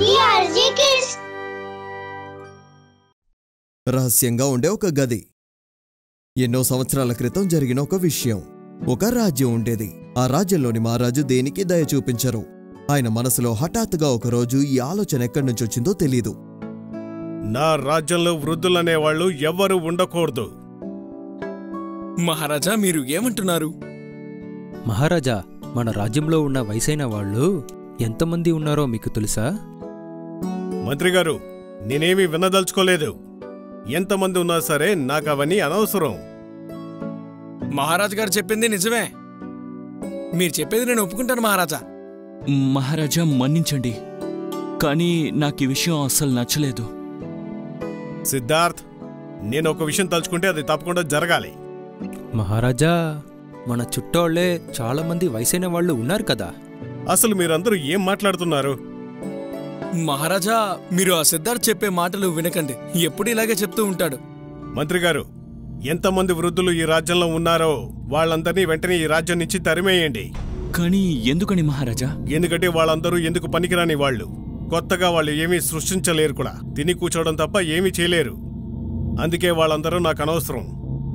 DRG Kids. రహస్యంగా ఉండే ఒక గది ఎన్నో సంవత్సరాల క్రితం జరిగిన ఒక విషయం ఒక రాజ్యం ఉండేది ఆ రాజ్యంలోని మహారాజు దేనికి దయ చూపించరు ఆయన మనసులో హఠాత్తుగా ఒకరోజు ఈ ఆలోచన ఎక్కడి నుంచి వచ్చిందో తెలీదు నా రాజ్యంలో వృద్ధులనేవాళ్ళు ఎవ్వరూ ఉండకూడదు మహారాజా మీరు ఏమంటున్నారు మహారాజా మన రాజ్యంలో ఉన్న వయసైన వాళ్ళు ఎంతమంది ఉన్నారో మీకు తెలుసా మంత్రి గారు నేనేమీ వినదలుచుకోలేదు ఎంతమంది ఉన్నా సరే నాకు అవన్నీ అనవసరం మహారాజు గారు చెప్పింది నిజమే మీరు చెప్పేది నేను ఒప్పుకుంటాను మహారాజా మహారాజా మన్నించండి కానీ నాకు ఈ విషయం అస్సలు నచ్చలేదు సిద్ధార్థ్ నేను ఒక విషయం తలుచుకుంటే అది తప్పకుండా జరగాలి మహారాజా మన చుట్టోళ్లే చాలా మంది వయసైన వాళ్ళు ఉన్నారు కదా అసలు మీరందరూ ఏం మాట్లాడుతున్నారు మహారాజా మీరు ఆ సిద్ధార్థ్ చెప్పే మాటలు వినకండి ఎప్పుడు ఇలాగే చెప్తూ ఉంటాడు మంత్రి గారు ఎంతమంది వృద్ధులు ఈ రాజ్యంలో ఉన్నారో వాళ్ళందరినీ వెంటనే ఈ రాజ్యం నుంచి తరిమేయండి కానీ ఎందుకని మహారాజా ఎందుకంటే వాళ్ళందరూ ఎందుకు పనికిరాని వాళ్ళు కొత్తగా వాళ్ళు ఏమీ సృష్టించలేరు కూడా తిని కూర్చోవడం తప్ప ఏమీ చేయలేరు అందుకే వాళ్ళందరూ నాకు అనవసరం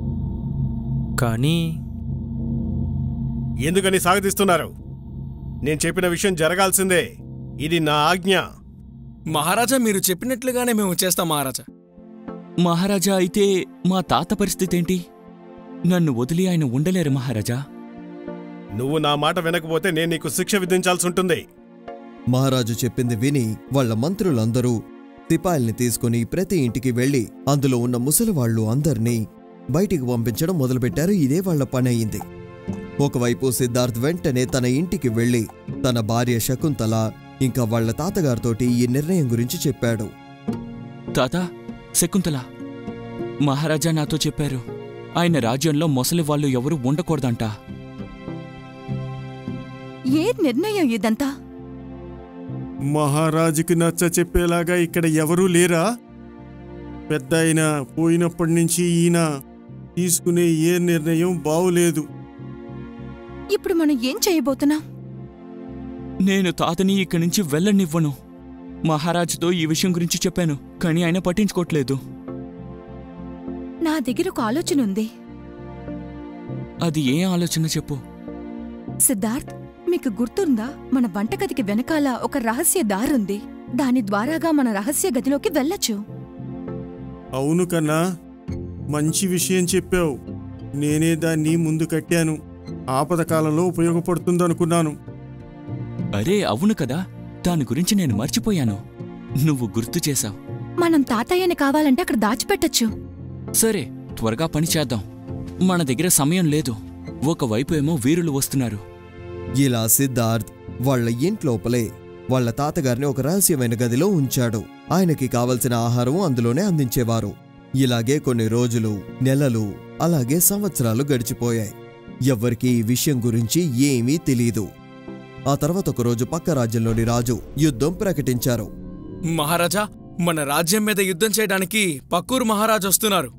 కానీ ఎందుకని సాగదీస్తున్నారు నేను చెప్పిన విషయం జరగాల్సిందే ఇది నా ఆజ్ఞ మహారాజా మీరు చెప్పినట్లుగానే మేము చేస్తాం మహారాజా మహారాజా అయితే మా తాత పరిస్థితి ఏంటి నన్ను వదిలి ఆయన ఉండలేరు మహారాజా నువ్వు నా మాట వినకపోతే నేను నీకు శిక్ష విధించాల్సి ఉంటుంది మహారాజు చెప్పింది విని వాళ్ళ మంత్రులందరూ సిపాయిల్ని తీసుకుని ప్రతి ఇంటికి వెళ్లి అందులో ఉన్న ముసలివాళ్లు అందర్నీ బయటికి పంపించడం మొదలుపెట్టారు ఇదే వాళ్ళ పని అయింది ఒకవైపు సిద్ధార్థ్ వెంటనే తన ఇంటికి వెళ్లి తన భార్య శకుంతల ఇంకా వాళ్ళ తాతగారితోటి ఈ నిర్ణయం గురించి చెప్పాడు తాత శకుంతల మహారాజా నాతో చెప్పారు ఆయన రాజ్యంలో మొసలి వాళ్ళు ఎవరూ ఉండకూడదంట ఏ నిర్ణయం ఇదంతా మహారాజుకి నచ్చ చెప్పేలాగా ఇక్కడ ఎవరూ లేరా పెద్ద ఆయన పోయినప్పటి నుంచి ఈయన తీసుకునే ఏ నిర్ణయం బావులేదు ఇప్పుడు మనం ఏం చేయబోతున్నాం నేను తాతని ఇక్కడి నుంచి వెళ్ళనివ్వను మహారాజుతో ఈ విషయం గురించి చెప్పాను కానీ ఆయన పట్టించుకోవట్లేదు నా దగ్గర ఒక ఆలోచన ఉంది అది ఏ ఆలోచన చెప్పు సిద్ధార్థ్ మీకు గుర్తుందా మన వంటగదికి వెనకాల ఒక రహస్య దారుంది దాని ద్వారాగా మన రహస్య గదిలోకి వెళ్ళొచ్చు అవును కన్నా మంచి విషయం చెప్పావు నేనే దాన్ని ముందు కట్టాను ఆపద కాలంలో ఉపయోగపడుతుందనుకున్నాను అరే అవును కదా దాని గురించి నేను మర్చిపోయాను నువ్వు గుర్తు చేశావు మనం తాతయ్యని కావాలంటే అక్కడ దాచిపెట్టొచ్చు సరే త్వరగా పని చేద్దాం మన దగ్గర సమయం లేదు ఒకవైపు ఏమో వీరులు వస్తున్నారు ఇలా సిద్ధార్థ్ వాళ్ళ ఇంట్లోపలే వాళ్ళ తాతగారిని ఒక రహస్యమైన గదిలో ఉంచాడు ఆయనకి కావలసిన ఆహారం అందులోనే అందించేవారు ఇలాగే కొన్ని రోజులు నెలలు అలాగే సంవత్సరాలు గడిచిపోయాయి ఎవ్వరికీ ఈ విషయం గురించి ఏమీ తెలీదు ఆ తర్వాత ఒకరోజు పక్క రాజ్యంలోని రాజు యుద్ధం ప్రకటించారు మహారాజా మన రాజ్యం మీద యుద్ధం చేయడానికి పక్కూరు మహారాజు వస్తున్నారు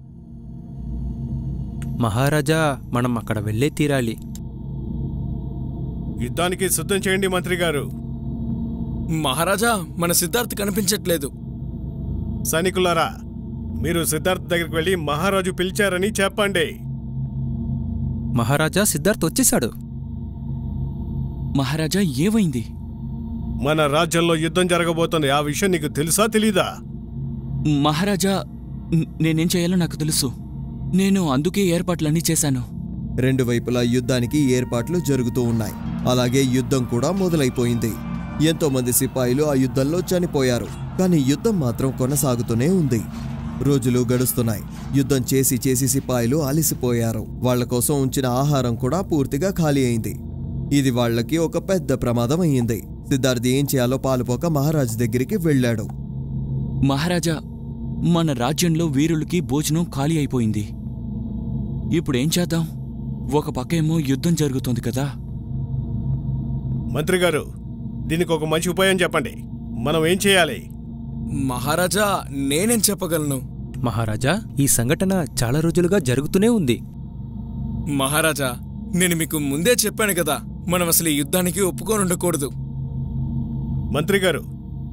మహారాజా మనం అక్కడ వెళ్ళే తీరాలి యుద్ధానికి సిద్ధం చేయండి మంత్రి గారు మహారాజా మన సిద్ధార్థ్ కనిపించట్లేదు సైనికులారా మీరు సిద్ధార్థ్ దగ్గరికి వెళ్ళి మహారాజు పిలిచారని చెప్పండి మహారాజా సిద్ధార్థ్ వచ్చేశాడు మహారాజా ఏమైంది మన రాజ్యంలో యుద్ధం జరగబోతుంది ఆ విషయం నీకు తెలుసా తెలీదా మహారాజా న- నేనేం చేయాలో నాకు తెలుసు నేను అందుకే ఏర్పాట్లన్నీ చేశాను రెండు వైపులా యుద్ధానికి ఏర్పాట్లు జరుగుతూ ఉన్నాయి అలాగే యుద్ధం కూడా మొదలైపోయింది ఎంతో మంది సిపాయిలు ఆ యుద్ధంలో చనిపోయారు కానీ యుద్ధం మాత్రం కొనసాగుతూనే ఉంది రోజులు గడుస్తున్నాయి యుద్ధం చేసి చేసి సిపాయిలు అలసిపోయారు వాళ్ళ కోసం ఉంచిన ఆహారం కూడా పూర్తిగా ఖాళీ అయింది ఇది వాళ్ళకి ఒక పెద్ద ప్రమాదం అయ్యింది సిద్ధార్థ్ ఏం చేయాలో పాలుపోక మహారాజు దగ్గరికి వెళ్ళాడు మహారాజా మన రాజ్యంలో వీరులకి భోజనం ఖాళీ అయిపోయింది ఇప్పుడేం చేద్దాం ఒక పక్క ఏమో యుద్ధం జరుగుతోంది కదా మంత్రి గారు దీనికి ఒక మంచి ఉపాయం చెప్పండి మనం ఏం చేయాలి మహారాజా నేనేం చెప్పగలను మహారాజా ఈ సంఘటన చాలా రోజులుగా జరుగుతూనే ఉంది మహారాజా నేను మీకు ముందే చెప్పాను కదా మనం అసలు ఈ యుద్ధానికి ఒప్పుకొని ఉండకూడదు మంత్రి గారు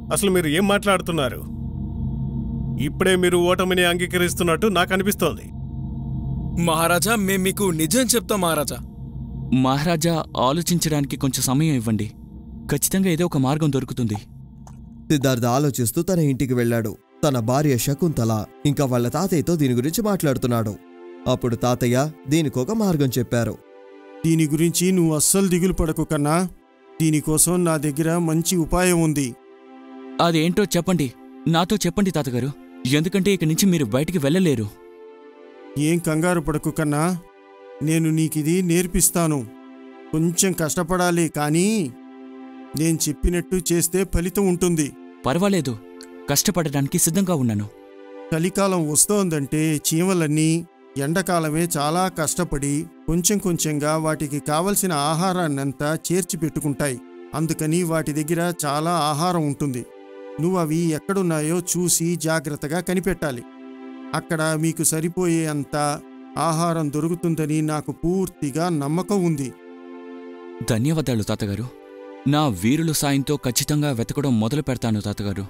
అసలు మీరు ఏం మాట్లాడుతున్నారు ఇప్పుడే మీరు ఓటమిని అంగీకరిస్తున్నట్టు నాకు అనిపిస్తోంది మహారాజా మేం మీకు నిజం చెప్తాం మహారాజా మహారాజా ఆలోచించడానికి కొంచెం సమయం ఇవ్వండి ఖచ్చితంగా ఏదో ఒక మార్గం దొరుకుతుంది సిద్ధార్థ ఆలోచిస్తూ తన ఇంటికి వెళ్ళాడు తన భార్య శకుంతల ఇంకా వాళ్ళ తాతయ్యతో దీని గురించి మాట్లాడుతున్నాడు అప్పుడు తాతయ్య దీనికొక మార్గం చెప్పారు దీని గురించి నువ్వు అస్సలు దిగులు పడకు కన్నా దీనికోసం నా దగ్గర మంచి ఉపాయం ఉంది అదేంటో చెప్పండి నాతో చెప్పండి తాతగారు ఎందుకంటే ఇక నుంచి మీరు బయటికి వెళ్ళలేరు ఏం కంగారు పడకు కన్నా నేను నీకిది నేర్పిస్తాను కొంచెం కష్టపడాలి కానీ నేను చెప్పినట్టు చేస్తే ఫలితం ఉంటుంది పర్వాలేదు కష్టపడడానికి సిద్ధంగా ఉన్నాను చలికాలం వస్తోందంటే చీమలన్నీ ఎండాకాలమే చాలా కష్టపడి కొంచెం కొంచెంగా వాటికి కావలసిన ఆహారాన్నంతా చేర్చి పెట్టుకుంటాయి అందుకని వాటి దగ్గర చాలా ఆహారం ఉంటుంది నువ్వు అవి ఎక్కడున్నాయో చూసి జాగ్రత్తగా కనిపెట్టాలి అక్కడ మీకు సరిపోయే అంత ఆహారం దొరుకుతుందని నాకు పూర్తిగా నమ్మకం ఉంది ధన్యవాదాలు తాతగారు నా వీరుల సాయంతో ఖచ్చితంగా వెతకడం మొదలు పెడతాను తాతగారు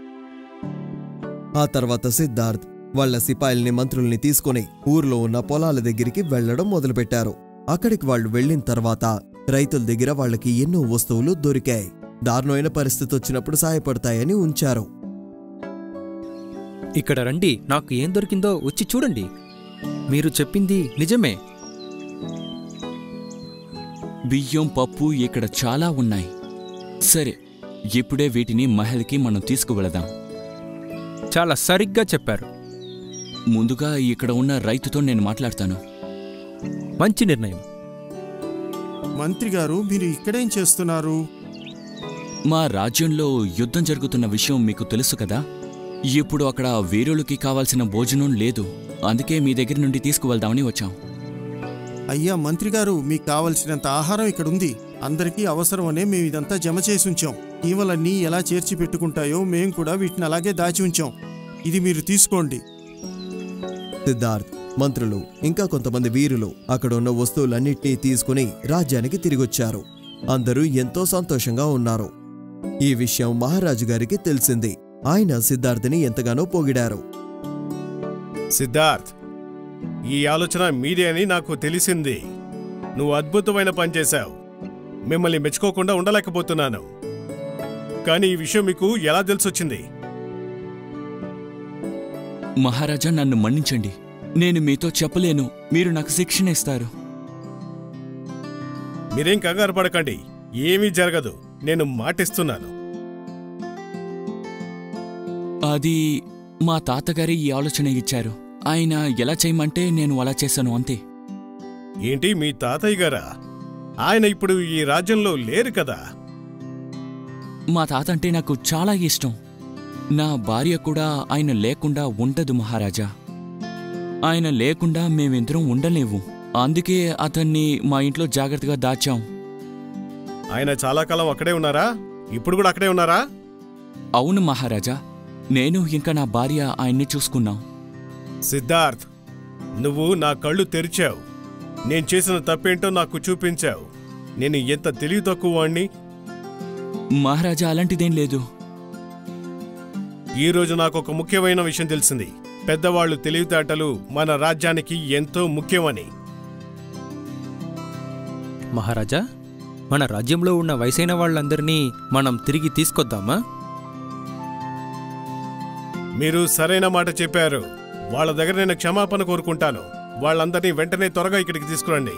ఆ తర్వాత సిద్ధార్థ్ వాళ్ళ సిపాయిల్ని మంత్రుల్ని తీసుకుని ఊర్లో ఉన్న పొలాల దగ్గరికి వెళ్లడం మొదలుపెట్టారు అక్కడికి వాళ్ళు వెళ్ళిన తర్వాత రైతుల దగ్గర వాళ్ళకి ఎన్నో వస్తువులు దొరికాయి దారుణమైన పరిస్థితి వచ్చినప్పుడు సాయపడతాయని ఉంచారు ఇక్కడ రండి నాకు ఏం దొరికిందో వచ్చి చూడండి మీరు చెప్పింది నిజమే బియ్యం పప్పు ఇక్కడ చాలా ఉన్నాయి సరే ఇప్పుడే వీటిని మహల్కి మనం తీసుకువెళదాం చాలా సరిగ్గా చెప్పారు ముందుగా ఇక్కడ ఉన్న రైతుతో నేను మాట్లాడతాను మంచి నిర్ణయం మంత్రి గారు మీరు ఇక్కడేం చేస్తున్నారు మా రాజ్యంలో యుద్ధం జరుగుతున్న విషయం మీకు తెలుసు కదా ఇప్పుడు అక్కడ వీరులకి కావాల్సిన భోజనం లేదు అందుకే మీ దగ్గర నుండి తీసుకువెళ్దామని వచ్చాం అయ్యా మంత్రి గారు మీకు కావలసినంత ఆహారం ఇక్కడ ఉంది అందరికీ అవసరమనే మేము ఇదంతా జమ చేసి ఉంచాం ఈవలన్నీ ఎలా చేర్చి పెట్టుకుంటాయో మేం కూడా వీటిని అలాగే దాచి ఉంచాం ఇది మీరు తీసుకోండి సిద్ధార్థ్ మంత్రులు ఇంకా కొంతమంది వీరులు అక్కడ ఉన్న వస్తువులన్నిటినీ తీసుకుని రాజ్యానికి తిరిగొచ్చారు అందరూ ఎంతో సంతోషంగా ఉన్నారు ఈ విషయం మహారాజు గారికి తెలిసింది ఆయన సిద్ధార్థిని ఎంతగానో పొగిడారు సిద్ధార్థ్ ఈ ఆలోచన మీదే అని నాకు తెలిసింది నువ్వు అద్భుతమైన పని చేశావు మిమ్మల్ని మెచ్చుకోకుండా ఉండలేకపోతున్నాను కానీ ఈ విషయం మీకు ఎలా తెలిసొచ్చింది మహారాజా నన్ను మన్నించండి నేను మీతో చెప్పలేను మీరు నాకు శిక్షణ ఇస్తారు మీరేం కంగారు పడకండి ఏమీ జరగదు నేను మాటిస్తున్నాను అది మా తాతగారి ఈ ఆలోచన ఇచ్చారు ఆయన ఎలా చేయమంటే నేను అలా చేశాను అంతే ఏంటి మీ తాతయ్య గారా ఆయన ఇప్పుడు ఈ రాజ్యంలో లేరు కదా మా తాత అంటే నాకు చాలా ఇష్టం నా భార్య కూడా ఆయన లేకుండా ఉండదు మహారాజా ఆయన లేకుండా మేమిద్దరం ఉండలేవు అందుకే అతన్ని మా ఇంట్లో జాగ్రత్తగా దాచాం ఆయన చాలా కాలం అక్కడే ఉన్నారా ఇప్పుడు కూడా అక్కడే ఉన్నారా అవును మహారాజా నేను ఇంకా నా భార్య ఆయన్ని చూసుకున్నాం సిద్ధార్థ్ నువ్వు నా కళ్ళు తెరిచావు నేను చేసిన తప్పేంటో నాకు చూపించావు నేను ఎంత తెలివి తక్కువ వాణ్ణి మహారాజా అలాంటిదేం లేదు ఈ రోజు నాకు ఒక ముఖ్యమైన విషయం తెలిసింది పెద్దవాళ్ళు తెలివితేటలు మన రాజ్యానికి ఎంతో ముఖ్యమని మహారాజా మన రాజ్యంలో ఉన్న వయసైన వాళ్ళందరినీ మనం తిరిగి తీసుకొద్దామా మీరు సరైన మాట చెప్పారు వాళ్ళ దగ్గర నేను క్షమాపణ కోరుకుంటాను వాళ్ళందరినీ వెంటనే త్వరగా ఇక్కడికి తీసుకురండి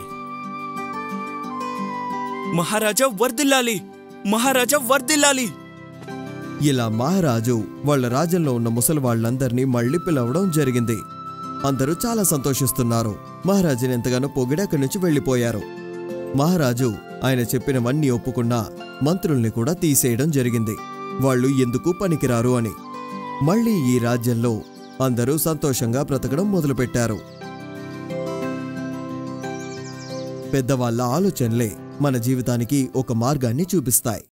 మహారాజా వర్దిల్లాలి మహారాజా వర్దిల్లాలి ఇలా మహారాజు వాళ్ళ రాజ్యంలో ఉన్న ముసలి వాళ్ళందరినీ మళ్ళీ పిలవడం జరిగింది అందరూ చాలా సంతోషిస్తున్నారు మహారాజుని ఎంతగానో పొగిడి అక్కడి నుంచి వెళ్ళిపోయారు మహారాజు ఆయన చెప్పినవన్నీ ఒప్పుకున్నా మంత్రుల్ని కూడా తీసేయడం జరిగింది వాళ్ళు ఎందుకు పనికిరారు అని మళ్ళీ ఈ రాజ్యంలో అందరూ సంతోషంగా బ్రతకడం మొదలుపెట్టారు పెద్దవాళ్ళ ఆలోచనలే మన జీవితానికి ఒక మార్గాన్ని చూపిస్తాయి